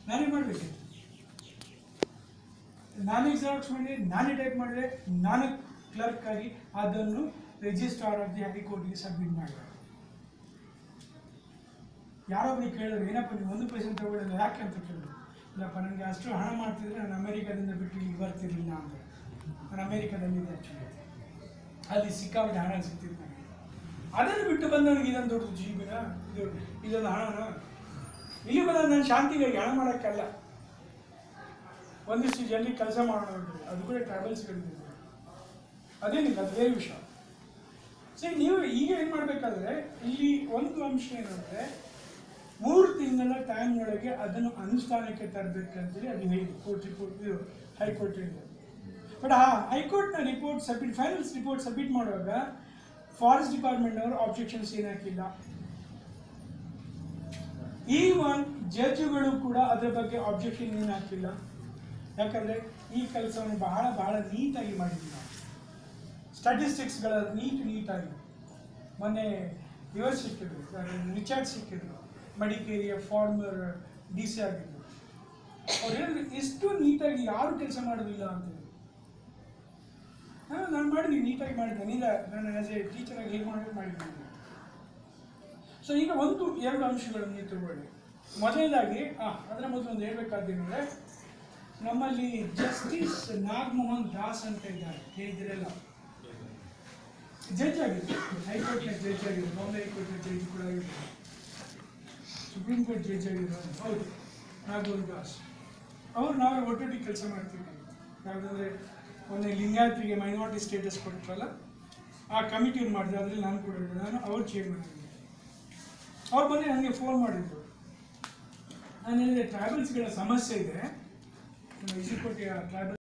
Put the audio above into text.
ನಾನೇ ಮಾಡಬೇಕಿತ್ತು ನಾನೇ ಜೆರಾಕ್ಸ್ ಮಾಡಿದೆ ನಾನೇ ಟೈಪ್ ಮಾಡಿದೆ ನಾನೇ ಕ್ಲರ್ಕ್ ಆಗಿ ಅದನ್ನು ರಿಜಿಸ್ಟ್ರಾರ್ ಆಫ್ ದಿ ಹೈಕೋರ್ಟ್ಗೆ ಸಬ್ಮಿಟ್ ಮಾಡಿದೆ ಯಾರೊಬ್ರಿಗೆ ಕೇಳಿದ್ರು ಏನಪ್ಪ ನೀವು ಒಂದು ಪೈಸೆ ತಗೊಳ್ಳಿಲ್ಲ ಯಾಕೆ ಅಂತ ಕೇಳಿದ್ರು ಇಲ್ಲಪ್ಪ ನನಗೆ ಅಷ್ಟು ಹಣ ಮಾಡ್ತಿದ್ರೆ ನಾನು ಅಮೆರಿಕಾದಿಂದ ಬಿಟ್ಟು ಇಲ್ಲಿ ಬರ್ತಿರ್ಲಿಲ್ಲ ಅಂತ ನಾನು ಅಮೆರಿಕಾದಲ್ಲಿದ್ದೆ ಆ್ಯಕ್ಚುಲಿ ಅಲ್ಲಿ ಸಿಕ್ಕಾಪಟ್ಟೆ ಹಣ ಸಿಗ್ತಿತ್ತು ನನಗೆ ಅದನ್ನು ಬಿಟ್ಟು ಬಂದವನಿಗೆ ಇದೊಂದು ದೊಡ್ಡ ಜೀವನ ಇದು ಇದೊಂದು ಹಣನ ಇಲ್ಲಿ ಬಂದ ನಾನು ಶಾಂತಿಗಾಗಿ ಹಣ ಮಾಡೋಕ್ಕಲ್ಲ ಒಂದಿಷ್ಟು ಜನ ಕೆಲಸ ಮಾಡೋಣ ಅಂತಿದೆ. ಅದು ಕೂಡ ಟ್ರಾವೆಲ್ಸ್ ಅದೇನಿಲ್ಲ ಅದೇ ವಿಷಯ ಸರಿ ನೀವು ಈಗ ಏನು ಮಾಡಬೇಕಾದ್ರೆ ಇಲ್ಲಿ ಒಂದು ಅಂಶ ಏನಂದರೆ ಮೂರು ತಿಂಗಳ ಟೈಮ್ನೊಳಗೆ ಅದನ್ನು ಅನುಷ್ಠಾನಕ್ಕೆ ತರಬೇಕಂತೇಳಿ ಅದು ಹೇಳಿ ಕೋರ್ಟ್ ರಿಪೋರ್ಟ್ ಇದು ಹೈಕೋರ್ಟ್ ಹೇಳಿದೆ ಬಟ್ ಆ ಹೈಕೋರ್ಟ್ನ report submit finals report submit ಮಾಡುವಾಗ ಫಾರೆಸ್ಟ್ ಡಿಪಾರ್ಟ್ಮೆಂಟ್ ಅವರು ಆಬ್ಜೆಕ್ಷನ್ಸ್ ಏನು ಹಾಕಿಲ್ಲ ಈ ಒನ್ ಜಡ್ಜ್ಗಳು ಕೂಡ ಅದರ ಬಗ್ಗೆ ಆಬ್ಜೆಕ್ಷನ್ ಏನು ಹಾಕಿಲ್ಲ ಯಾಕಂದರೆ ಈ ಕೆಲಸವನ್ನು ಬಹಳ ಬಹಳ ನೀಟಾಗಿ ಮಾಡಿದ್ವಿ ನಾವು ಸ್ಟ್ಯಾಟಿಸ್ಟಿಕ್ಸ್ಗಳ ನೀಟ್ ನೀಟಾಗಿ ಮೊನ್ನೆ ಇವರು ಸಿಕ್ಕಿದ್ರು ರಿಚಾರ್ಡ್ ಸಿಕ್ಕಿದ್ರು ಮಡಿಕೇರಿಯ ಫಾರ್ಮರ್ ಡಿ ಸಿ ಆಗಿದ್ರು ಅವ್ರು ಹೇಳಿದ್ರು ಎಷ್ಟು ನೀಟಾಗಿ ಯಾರು ಕೆಲಸ ಮಾಡೋದಿಲ್ಲ ಅಂತ ಹೇಳಿ ಹಾಂ ನಾನು ಮಾಡಿದ್ದೀನಿ ನೀಟಾಗಿ ಮಾಡಿದ್ದೇನೆ ಇಲ್ಲ ನಾನು ಆ್ಯಸ್ ಎ ಟೀಚರಾಗಿ ಹೇಗೆ ಮಾಡಿ ಮಾಡಿದ್ದೀನಿ ಸೊ ಈಗ ಒಂದು ಎರಡು ಅಂಶಗಳನ್ನು ನೀವು ತಗೊಳ್ಳಿ ಮೊದಲನೇದಾಗಿ ಆ, ಅದರ ಮೊದಲು ಒಂದು ಹೇಳ್ಬೇಕಾದ್ದೇನೆಂದರೆ ನಮ್ಮಲ್ಲಿ ಜಸ್ಟಿಸ್ ನಾಗಮೋಹನ್ ದಾಸ್ ಅಂತ ಇದ್ದಾರೆ ಹೇಳಿದಿರಲ್ಲ ಜಡ್ಜ್ ಆಗಿದ್ರು ಹೈಕೋರ್ಟ್ನ ಜಡ್ಜ್ ಆಗಿದ್ರು ಬಾಂಬೆ ಹೈಕೋರ್ಟ್ನ ಜಡ್ಜ್ ಕೂಡ ಆಗಿದ್ರು ಸುಪ್ರೀಂ ಕೋರ್ಟ್ ಜಡ್ಜ್ ಆಗಿದ್ರು ಹೌದು ನಾಗಮೋಹನ್ ದಾಸ್ ಅವ್ರು ನಾವು ಒಟ್ಟೊಟ್ಟಿಗೆ ಕೆಲಸ ಮಾಡ್ತಿದ್ವಿ ಯಾವುದಂದ್ರೆ ಮೊನ್ನೆ ಲಿಂಗಾಯತ್ರಿಗೆ ಮೈನಾರಿಟಿ ಸ್ಟೇಟಸ್ ಕೊಟ್ಟಿರಲ್ಲ ಆ ಕಮಿಟಿಯನ್ನು ಮಾಡಿದೆ ಅದರಲ್ಲಿ ನಾನು ಕೂಡ ಇದ್ದೆ. ನಾನು ಅವ್ರು ಚೇರ್ ಮಾಡಿದ್ದೆ ಅವ್ರು ಬಂದು ನನಗೆ ಫೋನ್ ಮಾಡಿದ್ರು ನಾನು ಹೇಳಿದೆ ಟ್ರಾವೆಲ್ಸ್ಗಳ ಸಮಸ್ಯೆ ಇದೆ ನಮ್ಮ ಇಸುಕೋಟೆಯ ಟ್ರಾವೆಲ್